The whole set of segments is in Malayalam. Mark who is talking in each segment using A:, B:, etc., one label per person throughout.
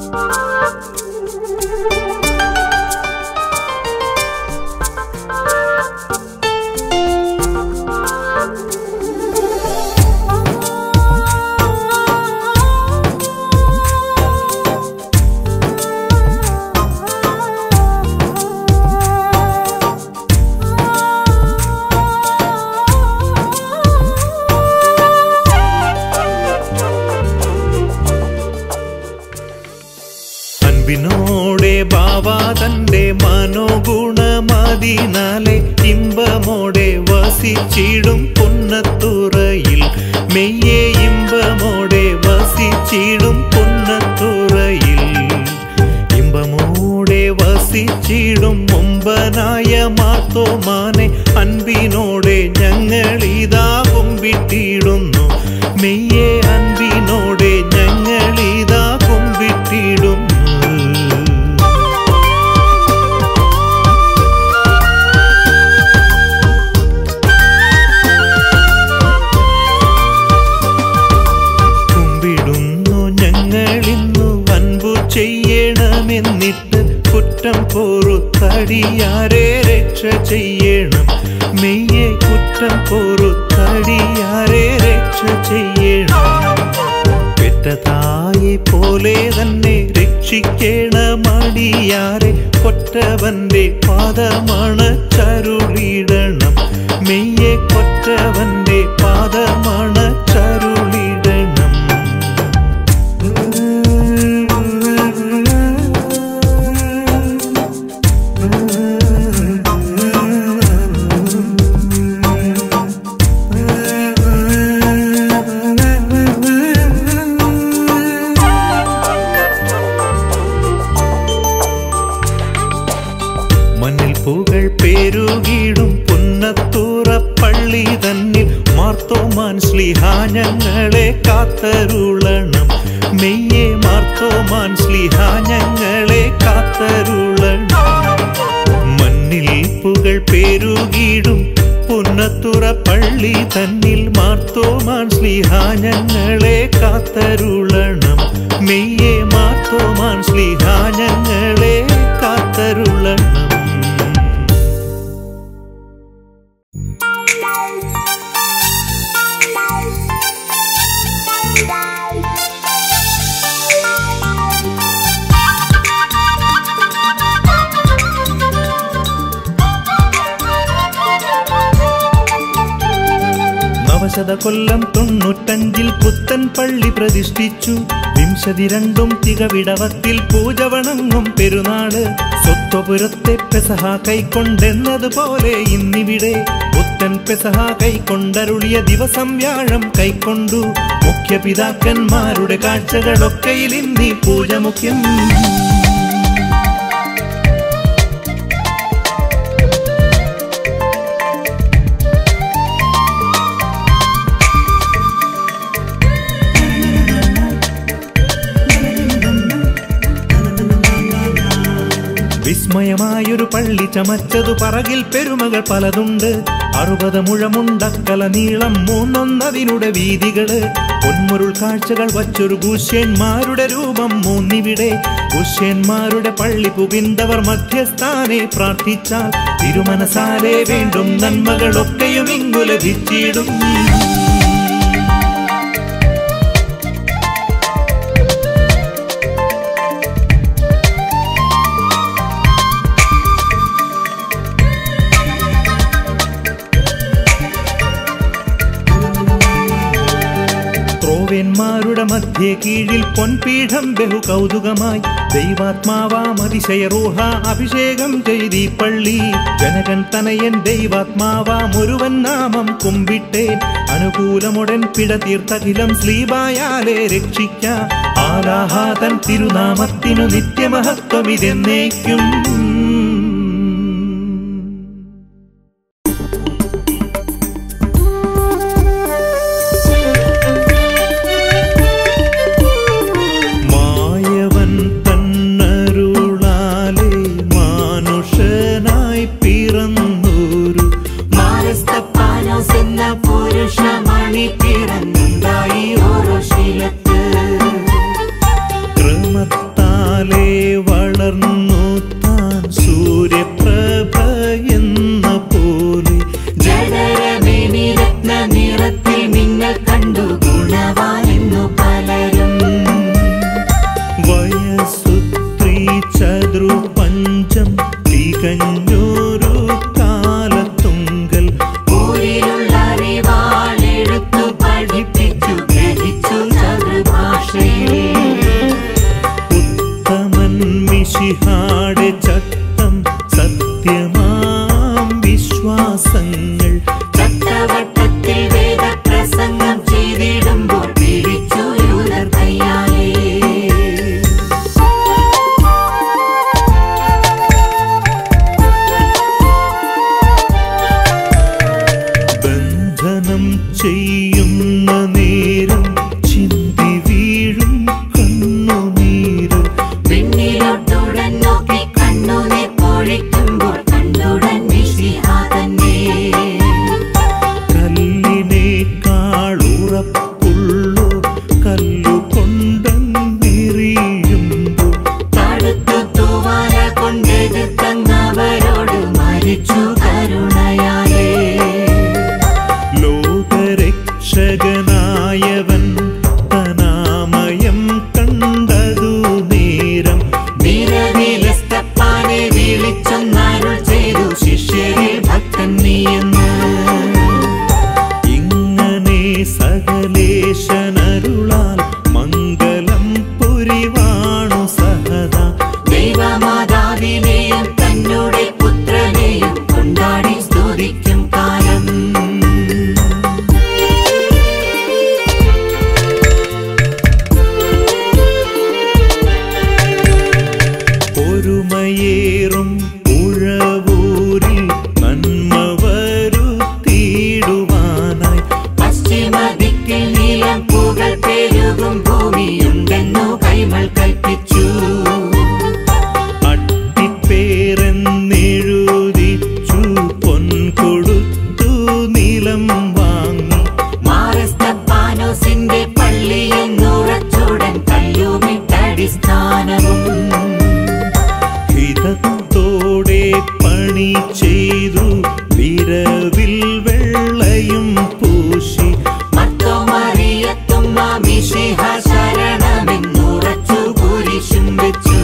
A: അൻപിനോടെ ബാബ തന്റെ മനോഗുണമതിനാലെ ഇമ്പമോടെ വസിച്ചിടും പുന്നത്തുറയിൽ മെയ്യെ ഇമ്പമോടെ വസിച്ചിടും പുന്നത്തുറയിൽ ഇമ്പമോടെ വസിച്ചിടും മുമ്പനായ മാത്തോമാനെ അൻപിനോടെ ഞങ്ങളിതാ കുമ്പിട്ടിടുന്നു മെയ്യെ അൻപിനോടെ ഞങ്ങളിതാ കുമ്പിട്ടിടുന്നു കുമ്പിടുന്നു ഞങ്ങളിന്നു അൻപു ചെയ്യണമെന്നിട്ട് കുറ്റം പൊറുത്തടിയാരെ രക്ഷ ചെയ്യണം മെയ്യെ കുറ്റം പൊറുത്തടിയാരെ രക്ഷ ചെയ്യണം പെറ്റതായെ പോലെ തന്നെ രക്ഷിക്കണമടിയാരെ കൊറ്റവന്റെ പാദമാണ് ചരുളിടണം മെയ്യെ കൊറ്റവന്റെ പാദമാണ് ചരുളിടണം മണ്ണിൽ പൂകൾ പേരുകീടും പുന്നത്തൂറ പള്ളി തന്നിൽ മാർത്തോമാൻ സ്ലിഹ ഞങ്ങളെ കാത്തരുളണം മെയ്യെ മാർത്തോമാൻ സ്ലിഹ ഞങ്ങളെ കാത്തരുളണം മണ്ണിൽ പുകൾ പേരുകീടും പുന്നത്തുറ പള്ളി തന്നിൽ മാർത്തോമാൻ സ്ലിഹ ഞങ്ങളെ കാത്തരുളണം മെയ്യെ മാർത്തോമാൻ സ്ലിഹ ഞങ്ങളെ കാത്തരുളണം നവശത കൊല്ലം തൊണ്ണൂറ്റഞ്ചിൽ പുത്തൻ പള്ളി പ്രതിഷ്ഠിച്ചു വിംശതി രണ്ടും തികവിടവത്തിൽ പൂജ വണങ്ങും പെരുന്നാള് സ്വത്വപുരത്തെ പെസഹ കൈക്കൊണ്ടെന്നതുപോലെ ഇന്നിവിടെ പുത്തൻ പെസഹ കൈക്കൊണ്ടരുളിയ ദിവസം വ്യാഴം കൈക്കൊണ്ടു മുഖ്യപിതാക്കന്മാരുടെ കാഴ്ചകളൊക്കെയിൽ ഇന്നി പൂജ മുഖ്യം വിസ്മയമായൊരു പള്ളി ചമച്ചതു പറകിൽ പെരുമകൾ പലതുണ്ട് അറുപത് മുഴമുണ്ടക്കല നീളം മൂന്നൊന്നതിനുടെ വീതികള് പൊന്മുരുൾ കാഴ്ചകൾ വച്ചൊരു ഗുഷ്യന്മാരുടെ രൂപം മൂന്നിവിടെ ഗുഷ്യന്മാരുടെ പള്ളി പുകിന്തവർ മധ്യസ്ഥാനെ പ്രാർത്ഥിച്ചാൽ തിരുമനസാലെ വീണ്ടും നന്മകളൊക്കെയും ഇങ്ങു ലഭിച്ചിടും ത്രോവേന്മാരുടെ മധ്യേ കീഴിൽ പൊൻപീഠം ബഹു കൗതുകമായി ദൈവാത്മാവാം അതിശയ റൂഹ അഭിഷേകം ചെയ്തി പള്ളി ജനകൻ തനയൻ ദൈവാത്മാവാം ഒരുവൻ നാമം കുമ്പിട്ടേൻ അനുകൂലമുടൻ പിട തീർത്ഥകിലം സ്ലീബായാലെ രക്ഷിക്ക ആലാഹാതൻ തിരുനാമത്തിനു നിത്യമഹത്വം ഇതെന്നേക്കും മായവൻ തന്നരുളാലെ മാനുഷനായി പിറന്നൂരു
B: മാരസ്തപ്പാനോസ് എന്ന പുരുഷമണി പിറന്നുണ്ടായി ഓരോ ശീലത്ത്
A: ക്രമത്താ മിശിഹാടെ ചട്ടം സത്യമാം വിശ്വാസങ്ങൾ
B: ചട്ടവട്ടത്തിൽ വേദപ്രസംഗം ചെയ്തിടുമ്പോൾ പിടിച്ചു യൂതർ കയ്യാലേ
A: ബന്ധനം ചെയ്യുന്ന നേരം ചിന്തി വീഴും കണ്ണുനീരും
B: പിന്നിലോട്ടുടൻ നോക്കി കണ്ണുനീർ പൊഴിക്കുമ്പോൾ കണ്ടുടൻ മിശിഹാ തന്നെ
A: കല്ലിനേക്കാൾ ഉറപ്പുള്ളു കല്ലുകൊണ്ടെറിയുമ്പോൾ
B: തടുത്തു തൂവാല കൊണ്ടെതിർത്തങ്ങവരോട് മരിച്ചു കരുണയാലേ
A: ലോകരക്ഷകനായവൻ തനാമയം കണ്ടതു നേരം
B: നിരവിലസ്തപ്പാനെ വിളിച്ചൊന്നരുൾ ചെയ്തു ശിഷ്യരിൽ ഭക്തൻ നീയെന്ന്
A: ഇങ്ങനെ സകലേശനരുളാൽ മംഗളം പുരിവാണു സഹദാ
B: ദൈവമാതാവിനെയും തന്നോടെ പുത്രനെയും കൊണ്ടാടി സ്തുതിക്കും കാലം
A: ഒരുമയേറും ഉഴവൂരിൽ നന്മ വരുത്തിയിടുവാനായി
B: പശ്ചിമദിക്കിൽ നീലം പൂകൾ പെരുകും ഭൂമിയുണ്ടെന്നു കൈമൾ കൽപ്പിച്ചു
A: അട്ടിപ്പേരെന്നെഴുതിച്ചു പൊൻകൊടുത്തു നിലം വാങ്ങി
B: മാറസ്തപ്പാനോസിന്റെ പള്ളിയെന്നുറച്ചുടൻ കല്ലുമിട്ടടിസ്ഥാനവും
A: ഹിതത്തോടെ പണി ചെയ്തു വിരവിൽ വെള്ളയും പൂശി
B: മർത്തോമറിയത്തും മാമിഷിഹ ശരണമെന്നുറച്ചു കുരിശും വെച്ചു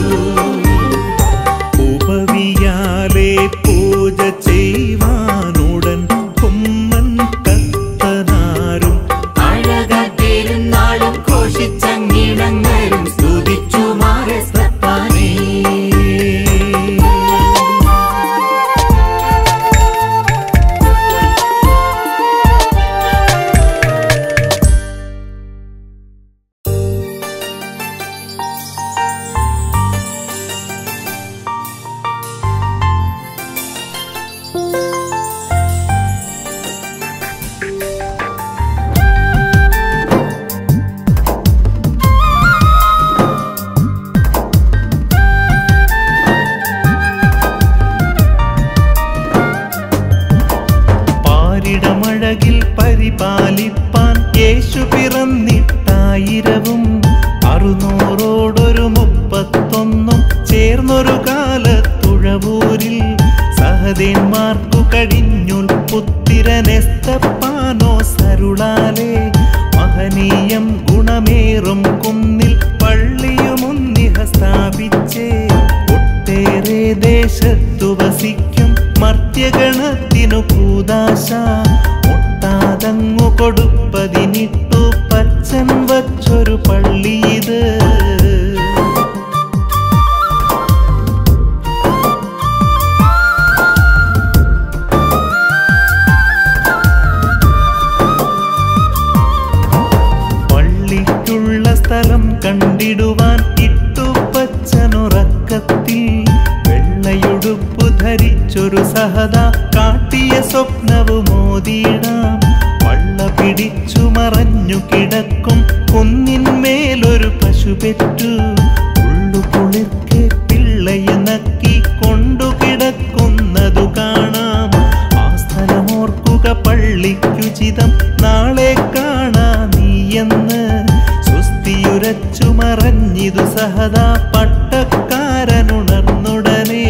A: ഉപവിയാലെ പൂജ ചെയ്യുവാനുടൻ കുമ്മൻ കത്തനാരും
B: അഴക പെരുന്നാളും ഘോഷിച്ചങ്ങിടങ്ങരും സ്തുതിച്ചു മാറസ്തപ്പാനേ
A: പാരിടമഴകിൽ പരിപാലിപ്പാൻ യേശു പിറന്നിട്ടായിരവും അറുന്നൂറോടൊരു മുപ്പത്തൊന്നും ചേർന്നൊരു കാലത്തുഴവൂരിൽ സഹദേന്മാർക്കു കടിഞ്ഞുൽ പുത്തിരനെസ്തപ്പാനോ സരുളാലേ മഹനീയം ഗുണമേറും കുന്നിൽ പള്ളിയുമുന്നിഹ സ്ഥാപിച്ചേ ഒട്ടേറെ ദേശത്തു വസിക്കും മർത്യഗണത്തിനു കൂതാശ മുട്ടാതങ്ങു കൊടുപ്പതിനിട്ടു പച്ചൻ വച്ചൊരു പള്ളിയിത് പള്ളിക്കുള്ള സ്ഥലം കണ്ടിടുവാൻ ഇട്ടു പച്ചനുറക്കത്തിൽ വെള്ളയുടുപ്പു ധരിച്ചൊരു സഹത കാട്ടിയ സ്വപ്നവും മോതിയിടാം വള്ള പിടിച്ചു മറഞ്ഞു കിടക്കും കുന്നിന്മേലൊരു പശു പെറ്റു ഉള്ളു കുളിർക്കെ പിള്ളയെ നക്കി കൊണ്ടു കിടക്കുന്നതു കാണാം ആ സ്ഥലമോർക്കുക പള്ളിക്കുചിതം നാളെ കാണാ നീയെന്ന് സുസ്ഥിയുരച്ചു മറഞ്ഞിതു സഹദാ പട്ടക്കാരനുണർന്നുടനെ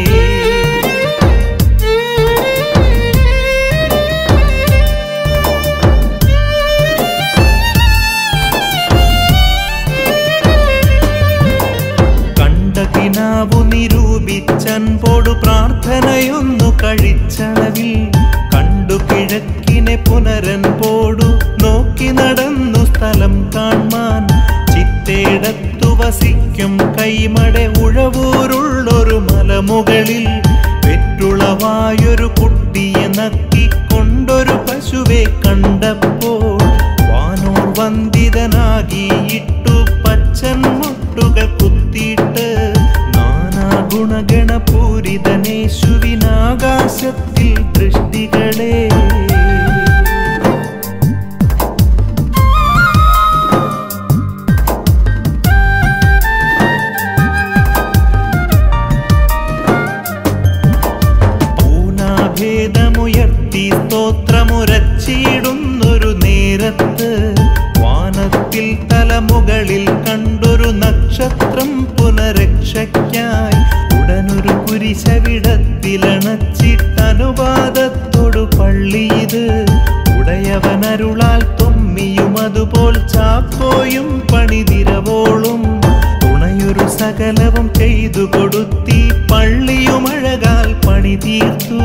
A: കണ്ട കിനാവു നിരൂപിച്ചൻപോടു പ്രാർത്ഥനയൊന്നു കഴിച്ചളവിൽ കണ്ടു കിഴക്കിനെ പുനരൻ പോടു നോക്കി നടന്നു സ്ഥലം കാൺമാൻ ചിത്തേടത്തു വസിക്കും കൈമടെ ഉഴവൂരുള്ളൊരു മലമുകളിൽ പെറ്റുളവായൊരു കുട്ടിയെ നക്കിക്കൊണ്ടൊരു പശുവെ കണ്ടപ്പോൾ വാനോർ വന്ദിതനാകിയിട്ടു പച്ചൻ മുട്ടുകൾ കുത്തിയിട്ട് നാനാ ഗുണഗണപൂരിതനേശുവിനാകാശത്തിൽ ദൃഷ്ടികളെ പൂനാഭേദമുയർത്തി സ്തോത്രമുരച്ചിടുന്നൊരു നേരത്ത് വാനത്തിൽ തലമുകളിൽ കണ്ടൊരു നക്ഷത്രം പുനരക്ഷയ്ക്കായി ഉടനൊരു കുരിശവിടത്തിലണച്ചിട്ടനുവാദത്തോടു പള്ളിയത് ഉടയവനരുളാൽ തൊമ്മിയും അതുപോൽ ചാക്കോയും പണിതിരവോളും തുണയൊരു സകലവും ചെയ്തു കൊടുത്തി പള്ളിയുമഴകാൽ പണി തീർത്തു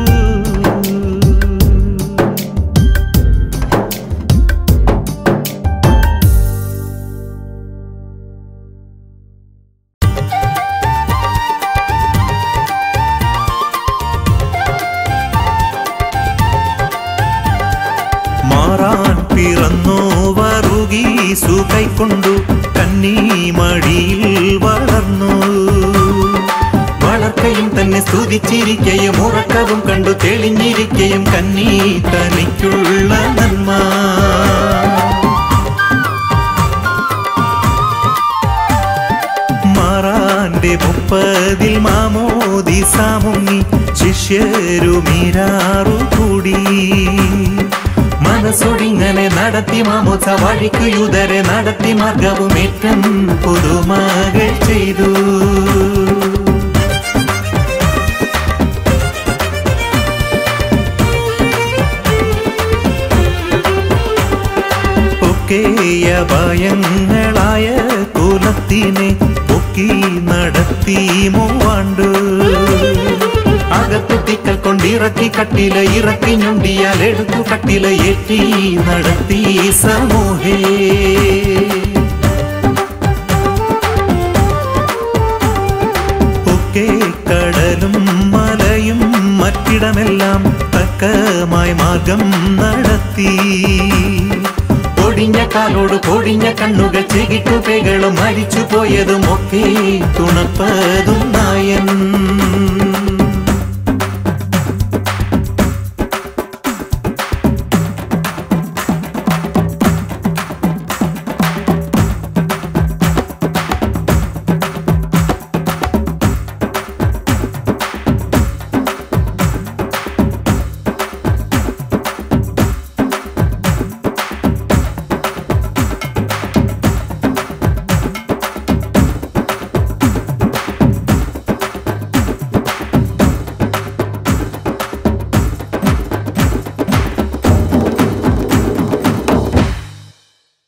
A: മാറാൻ പിറന്നോ വറുകീസു കൈക്കൊണ്ടു കന്നീ മടിയിൽ വളർന്നു വളർക്കയും തന്നെ സ്തുതിച്ചിരിക്കയും ഉറക്കവും കണ്ടു തെളിഞ്ഞിരിക്കയും കന്നീ തനിക്കുള്ള നന്മ മാറാന്റെ മുപ്പതിൽ മാമോദി സാമുങ്ങി ശിഷ്യരുമീരാറു കൂടി മനസ്സൊടിങ്ങനെ നടത്തി മാമോസ വഴിക്കു യുതരെ നടത്തി മാർഗവും ഏറ്റം പുതുമകൾ ചെയ്തു ഒക്കെയ ഭയങ്ങളായ കുലത്തിനെ പൊക്കി നടത്തി മൂവാണ്ട് അകത്തുത്തിക്കൽ കൊണ്ടിറക്കി കട്ടില ഇറക്കി ഞൊണ്ടിയാൽ എടുത്തു കട്ടില ഏറ്റി നടത്തി സമൂഹേ ഒക്കെ കടലും മലയും മറ്റിടമെല്ലാം തക്കമായി മാർഗം നടത്തി ഒടിഞ്ഞ കാലോട് പൊടിഞ്ഞ കണ്ണുകൾ ചെകിട്ടുപേകളും മരിച്ചു പോയതും ഒക്കെ തുണപ്പതും നായൻ